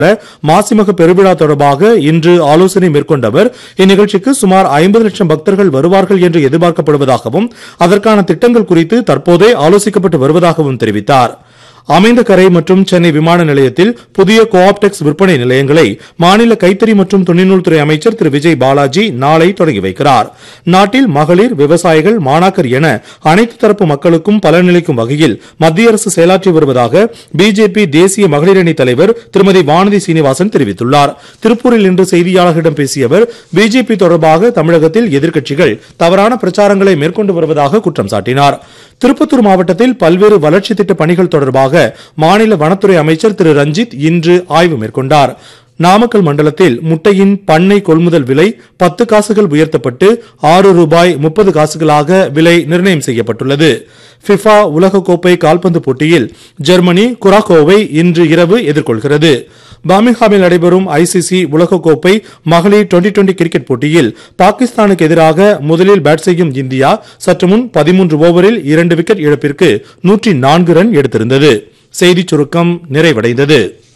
மாசிமக பெருவிழா தொடர்பாக இன்று ஆலோசனை மேற்கொண்ட அவர் இந்நிகழ்ச்சிக்கு சுமார் ஐம்பது லட்சம் பக்தர்கள் வருவார்கள் என்று எதிர்பார்க்கப்படுவதாகவும் அதற்கான திட்டங்கள் குறித்து தற்போதே ஆலோசிக்கப்பட்டு வருவதாகவும் தெரிவித்தார் அமைந்தகரை மற்றும் சென்னை விமான நிலையத்தில் புதிய கோஆப்டெக்ஸ் விற்பனை நிலையங்களை மாநில கைத்தறி மற்றும் துணிநூல்துறை அமைச்சர் திரு விஜய் பாலாஜி நாளை தொடங்கி வைக்கிறார் நாட்டில் மகளிர் விவசாயிகள் மாணாக்கர் என அனைத்து தரப்பு மக்களுக்கும் பலனளிக்கும் வகையில் மத்திய அரசு செயலாற்றி வருவதாக பிஜேபி தேசிய மகளிர் அணி தலைவர் திருமதி வானதி சீனிவாசன் தெரிவித்துள்ளார் திருப்பூரில் இன்று செய்தியாளர்களிடம் பேசிய அவர் பிஜேபி தொடர்பாக தமிழகத்தில் எதிர்க்கட்சிகள் தவறான பிரச்சாரங்களை மேற்கொண்டு வருவதாக குற்றம் சாட்டினார் திருப்பத்தூர் மாவட்டத்தில் பல்வேறு வளர்ச்சி திட்ட பணிகள் தொடர்பாக மாநில வனத்துறை அமைச்சர் திரு ரஞ்சித் இன்று ஆய்வு மேற்கொண்டார் நாமக்கல் மண்டலத்தில் முட்டையின் பண்ணை கொள்முதல் விலை பத்து காசுகள் உயர்த்தப்பட்டு ஆறு ரூபாய் முப்பது காசுகளாக விலை நிர்ணயம் செய்யப்பட்டுள்ளது ஃபிஃபா உலகக்கோப்பை கால்பந்து போட்டியில் ஜெர்மனி குராகோவை இன்று இரவு எதிர்கொள்கிறது பாமிங்ஹாமில் நடைபெறும் ஐசிசி உலகக்கோப்பை மகளிர் டுவெண்டி டுவெண்டி கிரிக்கெட் போட்டியில் பாகிஸ்தானுக்கு எதிராக முதலில் பேட் செய்யும் இந்தியா சற்று முன் பதிமூன்று ஓவரில் இரண்டு விக்கெட் இழப்பிற்கு நூற்றி நான்கு ரன் எடுத்திருந்தது செய்திச் சுருக்கம் நிறைவடைந்தது